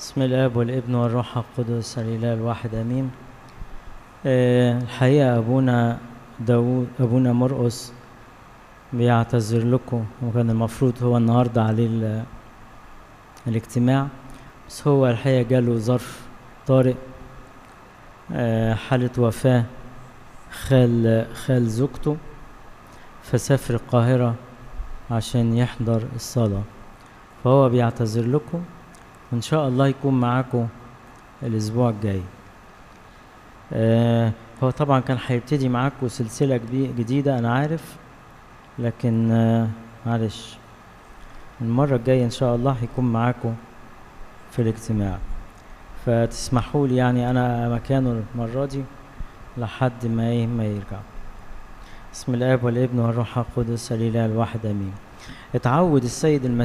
بسم الاب والابن والروح القدس الاله الواحد امين آه، الحقيقه ابونا داود ابونا مرقس بيعتذر لكم وكان المفروض هو النهارده عليه ال- الاجتماع بس هو الحقيقه جاله ظرف طارئ آه، حاله وفاه خال خال زوجته فسافر القاهره عشان يحضر الصلاه فهو بيعتذر لكم وان شاء الله يكون معاكم الاسبوع الجاي آه هو طبعا كان هيبتدي معاكم سلسله جدي- جديده انا عارف لكن آه معلش المره الجايه ان شاء الله هيكون معاكم في الاجتماع فتسمحوا لي يعني انا مكانه المره دي لحد ما ايه ما يرجع بسم الاب والابن والروح القدس الاله الواحد امين اتعود السيد المسيح